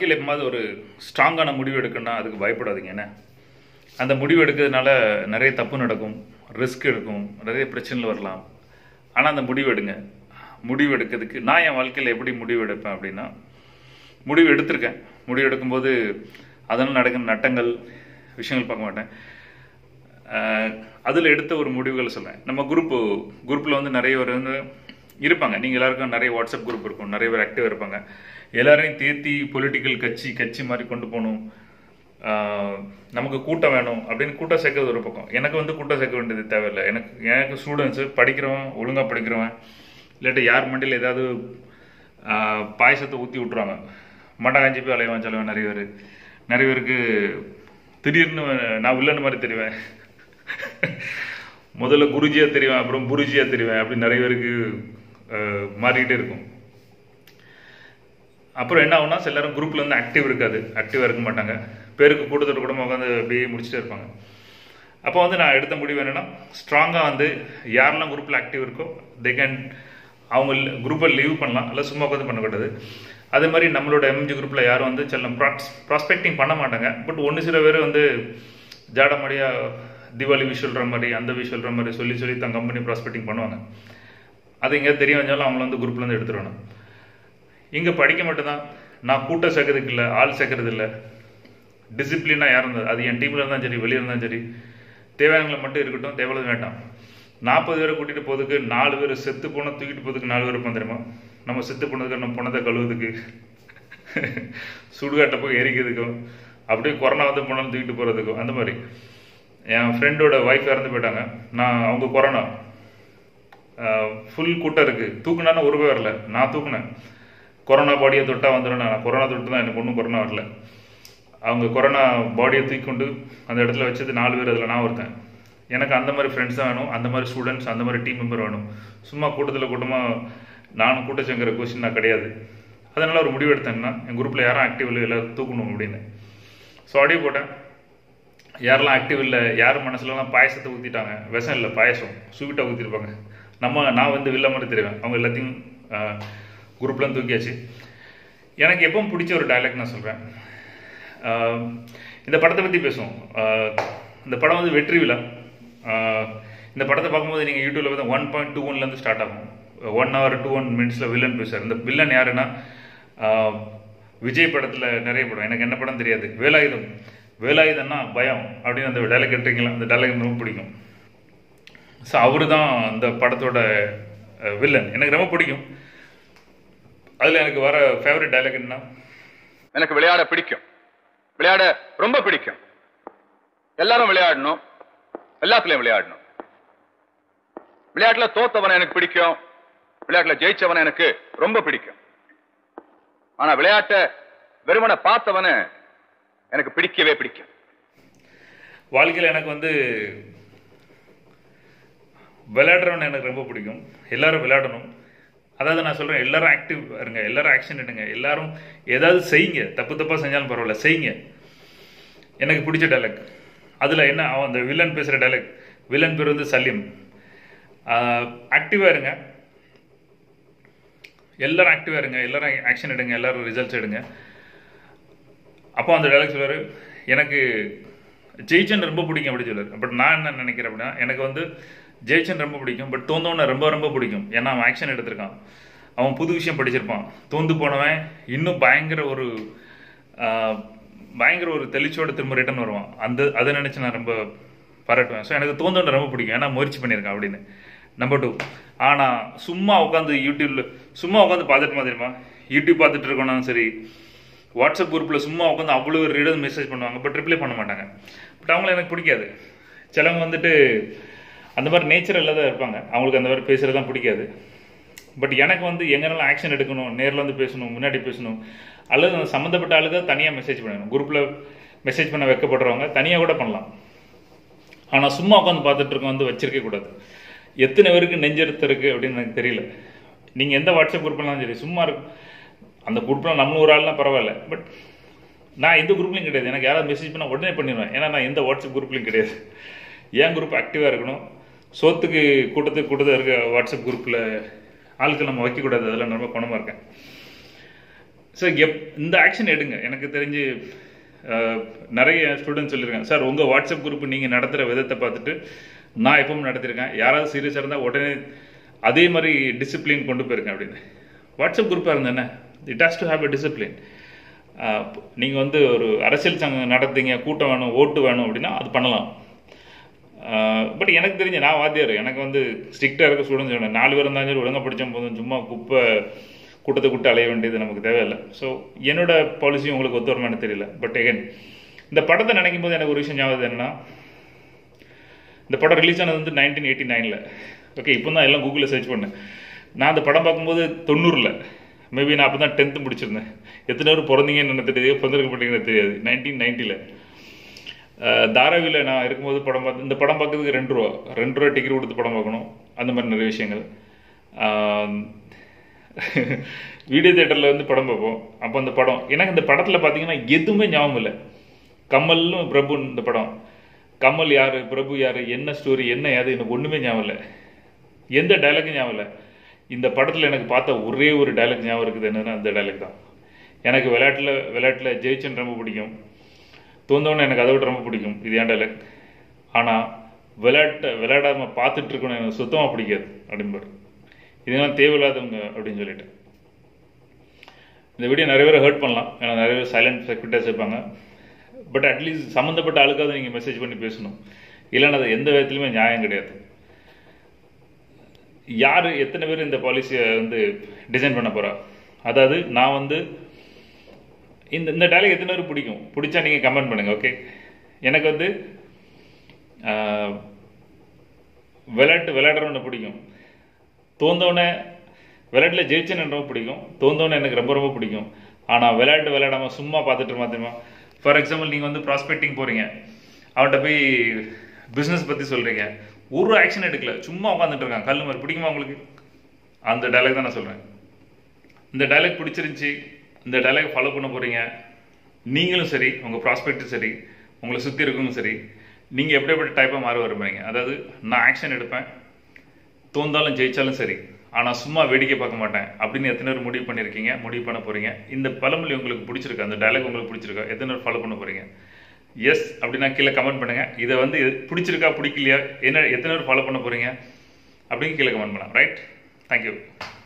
வாழ்க்கையில் எப்போது ஒரு ஸ்ட்ராங்கான முடிவு எடுக்கணும்னா அதுக்கு பயப்படாதீங்க என்ன அந்த முடிவு எடுக்கிறதுனால நிறைய தப்பு நடக்கும் ரிஸ்க் எடுக்கும் நிறைய பிரச்சனைகள் வரலாம் ஆனால் அந்த முடிவு எடுங்க முடிவு எடுக்கிறதுக்கு நான் என் வாழ்க்கையில் எப்படி முடிவு எடுப்பேன் அப்படின்னா முடிவு எடுத்திருக்கேன் முடிவு எடுக்கும்போது அதனால் நடக்கிற நட்டங்கள் விஷயங்கள் பார்க்க மாட்டேன் அதில் எடுத்த ஒரு முடிவுகள் சொல்கிறேன் நம்ம குரூப்பு குரூப்பில் வந்து நிறைய பேர் வந்து இருப்பாங்க நீங்கள் எல்லாருக்கும் நிறைய வாட்ஸ்அப் குரூப் இருக்கும் நிறைய பேர் ஆக்டிவாக இருப்பாங்க எல்லாரையும் தேர்த்தி பொலிட்டிக்கல் கட்சி கட்சி மாதிரி கொண்டு போகணும் ஆஹ் நமக்கு கூட்டம் வேணும் அப்படின்னு கூட்டம் சேர்க்கறது ஒரு பக்கம் எனக்கு வந்து கூட்டம் சேர்க்க வேண்டியது தேவையில்லை எனக்கு எனக்கு ஸ்டூடெண்ட்ஸு படிக்கிறவன் ஒழுங்காக படிக்கிறவன் இல்லாட்டி யார் மண்டியில் ஏதாவது ஆஹ் பாயசத்தை ஊற்றி விட்ருவாங்க மண்டை காஞ்சி போய் அலைவான் சொல்லுவேன் நிறைய பேர் நிறைய பேருக்கு திடீர்னு நான் வில்லன் மாதிரி தெரிவேன் முதல்ல குருஜியா தெரிவேன் அப்புறம் குருஜியா தெரிவேன் அப்படி நிறைய பேருக்கு ஆஹ் மாறிக்கிட்டே இருக்கும் அப்புறம் என்ன ஆகும்னா சில நேரம் குரூப்பில் வந்து ஆக்டிவ் இருக்காது ஆக்டிவாக இருக்க மாட்டாங்க பேருக்கு கூட்டத்தோட கூட உட்காந்து அப்படியே முடிச்சுட்டே இருப்பாங்க அப்போ வந்து நான் எடுத்த முடிவு என்னென்னா ஸ்ட்ராங்காக வந்து யாரெல்லாம் குரூப்பில் ஆக்டிவ் இருக்கோ தே கேன் அவங்க குரூப்பை லீவ் பண்ணலாம் இல்லை சும்மா உட்காந்து பண்ணக்கூடாது அதே மாதிரி நம்மளோட எம்ஜி குரூப்பில் யாரும் வந்து சில ப்ராஸ் ப்ராஸ்பெக்டிங் பண்ண மாட்டாங்க பட் ஒன்று சில பேர் வந்து ஜாடமடியாக தீபாவளி விஷ் சொல்கிற மாதிரி அந்த விஷ் சொல்கிற மாதிரி சொல்லி சொல்லி தன் கம்பெனி ப்ராஸ்பெக்டிங் பண்ணுவாங்க அது எங்கேயாவது தெரிய வந்தாலும் அவங்கள வந்து குரூப்லேருந்து எடுத்துருவேன் இங்கே படிக்க மட்டும்தான் நான் கூட்டம் சேர்க்கறதுக்கு இல்லை ஆள் சேர்க்கறது இல்லை டிசிப்ளினாக யார் இருந்தது அது என் டீமில் இருந்தாலும் சரி வெளியே இருந்தாலும் சரி தேவையானங்களை மட்டும் இருக்கட்டும் தேவையில்லாத வேண்டாம் நாற்பது பேரை கூட்டிகிட்டு போகிறதுக்கு நாலு பேர் செத்து போன தூக்கிட்டு போகிறதுக்கு நாலு பேர் இருப்போம் தெரியுமா நம்ம செத்து போனதுக்கு நம்ம பணத்தை கழுவுறதுக்கு சுடுகாட்டை போய் எரிக்கிறதுக்கும் அப்படியே கொரோனா வந்து போனாலும் தூக்கிட்டு போகிறதுக்கும் அந்த மாதிரி என் ஃப்ரெண்டோட ஒய்ஃப் இறந்து போயிட்டாங்க நான் அவங்க கொரோனா ஃபுல் கூட்டம் இருக்குது தூக்குனான்னு ஒரு பேர் வரல நான் தூக்குனேன் கொரோனா பாடியை தொட்டா வந்துடும் நான் கொரோனா தொட்டு தான் எனக்கு ஒன்றும் கொரோனா வரல அவங்க கொரோனா பாடியை தூக்கி கொண்டு அந்த இடத்துல வச்சது நாலு பேர் அதில் நான் ஒருத்தன் எனக்கு அந்த மாதிரி ஃப்ரெண்ட்ஸ் தான் வேணும் அந்த மாதிரி ஸ்டூடெண்ட்ஸ் அந்த மாதிரி டீம் மெம்பர் வேணும் சும்மா கூட்டத்தில் கூட்டமாக நானும் கூட்டச்சங்கிற கொஸ்டின் நான் கிடையாது அதனால் ஒரு முடிவு எடுத்தேன்னா என் குரூப்பில் யாரும் ஆக்டிவ் இல்லை எல்லாம் தூக்கணும் அப்படின்னு ஸோ அப்படியே போட்டேன் யாரெல்லாம் ஆக்டிவ் இல்லை யார் மனசுலலாம் பாயசத்தை ஊற்றிட்டாங்க விஷம் இல்லை பாயசம் ஸ்வீட்டாக ஊற்றிருப்பாங்க நம்ம நான் வந்து வில்ல மாதிரி தெரிவேன் அவங்க எல்லாத்தையும் குரூப்லாம் தூக்கியாச்சு எனக்கு எப்பவும் பிடிச்ச ஒரு டைலாக் நான் சொல்கிறேன் இந்த படத்தை பற்றி பேசுவோம் இந்த படம் வந்து வெற்றி விழா இந்த படத்தை பார்க்கும்போது நீங்கள் யூடியூப்ல பார்த்தா ஒன் பாயிண்ட் டூ ஒன்லேருந்து ஸ்டார்ட் ஆகும் ஒன் ஹவர் டூ ஒன் மினிட்ஸில் வில்லன் பேசுவார் இந்த வில்லன் யாருன்னா விஜய் படத்தில் நிறைய படம் எனக்கு என்ன படம் தெரியாது வேலாயுதம் வேலாயுதம்னா பயம் அப்படின்னு அந்த டைலாக் கேட்டீங்களா அந்த டைலாக் ரொம்ப பிடிக்கும் ஸோ அவரு தான் அந்த படத்தோட வில்லன் எனக்கு ரொம்ப பிடிக்கும் அதில் எனக்கு வர ஃபேவரட் டைலாக் என்ன எனக்கு விளையாட பிடிக்கும் விளையாட ரொம்ப பிடிக்கும் எல்லாரும் விளையாடணும் எல்லாத்துலயும் விளையாடணும் விளையாட்டுல தோத்தவனை எனக்கு பிடிக்கும் விளையாட்டுல ஜெயிச்சவனை எனக்கு ரொம்ப பிடிக்கும் ஆனா விளையாட்ட வெறுமனை பார்த்தவனை எனக்கு பிடிக்கவே பிடிக்கும் வாழ்க்கையில் எனக்கு வந்து விளையாடுறவன் எனக்கு ரொம்ப பிடிக்கும் எல்லாரும் விளையாடணும் அதாவது நான் சொல்கிறேன் எல்லாரும் ஆக்டிவ் இருங்க எல்லாரும் ஆக்ஷன் எடுங்க எல்லாரும் ஏதாவது செய்யுங்க தப்பு தப்பாக செஞ்சாலும் பரவாயில்ல செய்யுங்க எனக்கு பிடிச்ச டைலாக் அதில் என்ன அவன் அந்த வில்லன் பேசுகிற டைலாக் வில்லன் பேர் வந்து சலீம் ஆக்டிவாக இருங்க எல்லாரும் ஆக்டிவாக இருங்க எல்லாரும் ஆக்ஷன் எடுங்க எல்லாரும் ரிசல்ட்ஸ் எடுங்க அப்போ அந்த டைலாக் சொல்லுவார் எனக்கு ஜெயிச்சன் ரொம்ப பிடிக்கும் அப்படி சொல்லுவார் பட் நான் என்ன நினைக்கிறேன் அப்படின்னா எனக்கு வந்து ஜெயிச்சன் ரொம்ப பிடிக்கும் பட் தோந்தவனை ரொம்ப ரொம்ப பிடிக்கும் ஏன்னா அவன் ஆக்ஷன் எடுத்திருக்கான் அவன் புது விஷயம் படிச்சிருப்பான் தோந்து போனவன் இன்னும் பயங்கர ஒரு பயங்கர ஒரு தெளிச்சோட திரும்ப ரிட்டன் வருவான் அந்த அதை நினச்சி நான் ரொம்ப பாராட்டுவேன் ஸோ எனக்கு தோந்தவனை ரொம்ப பிடிக்கும் ஏன்னா முயற்சி பண்ணியிருக்கான் அப்படின்னு நம்பர் டூ ஆனால் சும்மா உட்காந்து யூடியூப்ல சும்மா உட்காந்து பார்த்துட்டு மாதிரிமா யூடியூப் பார்த்துட்டு இருக்கணும் சரி வாட்ஸ்அப் குரூப்பில் சும்மா உட்காந்து அவ்வளோ ரீடர் மெசேஜ் பண்ணுவாங்க பட் ரிப்ளை பண்ண மாட்டாங்க பட் அவங்கள எனக்கு பிடிக்காது சிலவங்க வந்துட்டு அந்த மாதிரி நேச்சர் இல்லாத இருப்பாங்க அவங்களுக்கு அந்த மாதிரி பேசுகிறது தான் பிடிக்காது பட் எனக்கு வந்து எங்கெல்லாம் ஆக்ஷன் எடுக்கணும் நேரில் வந்து பேசணும் முன்னாடி பேசணும் அல்லது அந்த சம்மந்தப்பட்ட ஆளுக்கு தனியாக மெசேஜ் பண்ணணும் குரூப்பில் மெசேஜ் பண்ண வைக்கப்படுறவங்க தனியாக கூட பண்ணலாம் ஆனால் சும்மா உட்காந்து பார்த்துட்டு இருக்கோம் வந்து வச்சிருக்க கூடாது எத்தனை பேருக்கு நெஞ்செடுத்து இருக்கு அப்படின்னு எனக்கு தெரியல நீங்கள் எந்த வாட்ஸ்அப் குரூப்லாம் சரி சும்மா இருக்கும் அந்த குரூப்பில் நம்ம ஒரு ஆள்லாம் பரவாயில்ல பட் நான் எந்த குரூப்லையும் கிடையாது எனக்கு யாராவது மெசேஜ் பண்ணால் உடனே பண்ணிடுவேன் ஏன்னா நான் எந்த வாட்ஸ்அப் குரூப்லையும் கிடையாது என் குரூப் ஆக்டிவாக இருக்கணும் சோத்துக்கு கூட்டத்துக்கு கூட்டத்தில் இருக்க வாட்ஸ்அப் குரூப்பில் ஆட்கள் நம்ம வைக்கக்கூடாது அதெல்லாம் ரொம்ப குணமாக இருக்கேன் ஸோ எப் இந்த ஆக்ஷன் எடுங்க எனக்கு தெரிஞ்சு அஹ், நிறைய ஸ்டூடெண்ட்ஸ் சொல்லியிருக்காங்க சார் உங்கள் வாட்ஸ்அப் குரூப் நீங்கள் நடத்துகிற விதத்தை பார்த்துட்டு நான் எப்பவும் நடத்திருக்கேன் யாராவது சீரியஸாக இருந்தால் உடனே அதே மாதிரி டிசிப்ளின் கொண்டு போயிருக்கேன் அப்படின்னு வாட்ஸ்அப் குரூப்பாக இருந்தேனே it has to have a discipline நீங்கள் வந்து ஒரு அரசியல் சங்கம் நடத்துங்க கூட்டம் வேணும் ஓட்டு வேணும் அப்படின்னா அது பண்ணலாம் பட் எனக்கு தெரிஞ்ச நான் வாத்தியார் எனக்கு வந்து ஸ்ட்ரிக்டாக இருக்க ஸ்டூடெண்ட்ஸ் வேணும் நாலு பேர் இருந்தாலும் சரி ஒழுங்காக படித்தா போதும் சும்மா குப்பை கூட்டத்தை கூட்டு அலைய வேண்டியது நமக்கு தேவையில்லை ஸோ என்னோட பாலிசி உங்களுக்கு ஒத்து வருமானு தெரியல பட் எகன் இந்த படத்தை நினைக்கும் போது எனக்கு ஒரு விஷயம் ஞாபகம் என்னன்னா இந்த படம் ரிலீஸ் ஆனது வந்து நைன்டீன் எயிட்டி நைனில் ஓகே இப்போ தான் எல்லாம் கூகுளில் சர்ச் பண்ணேன் நான் அந்த படம் பார்க்கும்போது தொண்ணூறில் மேபி நான் அப்போ தான் டென்த்து முடிச்சிருந்தேன் எத்தனை பேர் பிறந்தீங்கன்னு என்ன தெரியாது பிறந்திருக்கப்பட்டீங்கன்னு தெரியாது நைன்டீன் நைன்ட்டியில் தாராவியில் நான் இருக்கும்போது படம் பார்த்து இந்த படம் பார்க்கறதுக்கு ரெண்டு ரூபா ரெண்டு ரூபா டிக்கெட் கொடுத்து படம் பார்க்கணும் அந்த மாதிரி நிறைய விஷயங்கள் வீடியோ தேட்டரில் வந்து படம் பார்ப்போம் அப்போ அந்த படம் எனக்கு இந்த படத்தில் பார்த்தீங்கன்னா எதுவுமே ஞாபகம் இல்லை கமலும் பிரபு இந்த படம் கமல் யார் பிரபு யார் என்ன ஸ்டோரி என்ன ஏது எனக்கு ஒன்றுமே ஞாபகம் இல்லை எந்த டைலாக்கும் ஞாபகம் இல்லை இந்த படத்தில் எனக்கு பார்த்த ஒரே ஒரு டைலாக் ஞாபகம் இருக்குது என்னன்னா அந்த டைலாக் தான் எனக்கு விளையாட்டில் விளையாட்டில் ஜெயிச்சன் ரொம்ப பிடிக்கும் தோந்தவன எனக்கு அதை விட ரொம்ப பிடிக்கும் இது ஏன் டைலாக் ஆனால் விளையாட்டை விளையாடாம பார்த்துட்டு இருக்கணும் எனக்கு சுத்தமாக பிடிக்காது அப்படிம்பாரு இதெல்லாம் தேவையில்லாதவங்க அப்படின்னு சொல்லிட்டு இந்த வீடியோ நிறைய பேர் ஹர்ட் பண்ணலாம் ஏன்னா நிறைய பேர் சைலண்ட் செக்யூரிட்டாஸ் இருப்பாங்க பட் அட்லீஸ்ட் சம்மந்தப்பட்ட ஆளுக்காவது நீங்கள் மெசேஜ் பண்ணி பேசணும் இல்லைன்னா அது எந்த விதத்துலையுமே நியாயம் கிடையாது யார் எத்தனை பேர் இந்த பாலிசியை வந்து டிசைன் பண்ண போகிறா அதாவது நான் வந்து இந்த இந்த டைலாக் எத்தனை பேர் பிடிக்கும் பிடிச்சா நீங்கள் கமெண்ட் பண்ணுங்கள் ஓகே எனக்கு வந்து ஆஹ், விளையாட்டு விளையாடுறவனை பிடிக்கும் தோந்தவனே விளையாட்டில் ஜெயிச்சேன்னு ரொம்ப பிடிக்கும் தோந்தவனே எனக்கு ரொம்ப ரொம்ப பிடிக்கும் ஆனால் விளையாட்டு விளையாடாம சும்மா பார்த்துட்டு மாத்திரமா ஃபார் எக்ஸாம்பிள் நீங்கள் வந்து ப்ராஸ்பெக்டிங் போகிறீங்க அவன்கிட்ட போய் பிஸ்னஸ் பற்றி சொல்கிறீங்க ஒரு ஆக்ஷன் எடுக்கல சும்மா உட்காந்துட்டு இருக்கான் கல் மாதிரி பிடிக்குமா உங்களுக்கு அந்த டைலாக் தான் நான் சொல்கிறேன் இந்த டைலாக் பிடிச்சிருந்துச்சி இந்த டைலாக் ஃபாலோ பண்ண போகிறீங்க நீங்களும் சரி உங்கள் ப்ராஸ்பெக்டும் சரி உங்களை சுற்றி இருக்கவங்களும் சரி நீங்கள் எப்படிப்பட்ட டைப்பாக மாற விரும்புறீங்க அதாவது நான் ஆக்ஷன் எடுப்பேன் தோந்தாலும் ஜெயிச்சாலும் சரி ஆனால் சும்மா வேடிக்கை பார்க்க மாட்டேன் அப்படின்னு எத்தனை பேர் முடிவு பண்ணியிருக்கீங்க முடிவு பண்ண போகிறீங்க இந்த பழமொழி உங்களுக்கு பிடிச்சிருக்கா அந்த டைலாக் உங்களுக்கு பிடிச்சிருக்கா எத்தனை பேர் ஃபாலோ பண்ண போகிறீங்க எஸ் அப்படின்னா கீழே கமெண்ட் பண்ணுங்கள் இதை வந்து இது பிடிச்சிருக்கா பிடிக்கலையா என்ன எத்தனை பேர் ஃபாலோ பண்ண போகிறீங்க அப்படின்னு கீழே கமெண்ட் பண்ணலாம் ரைட் தேங்க்யூ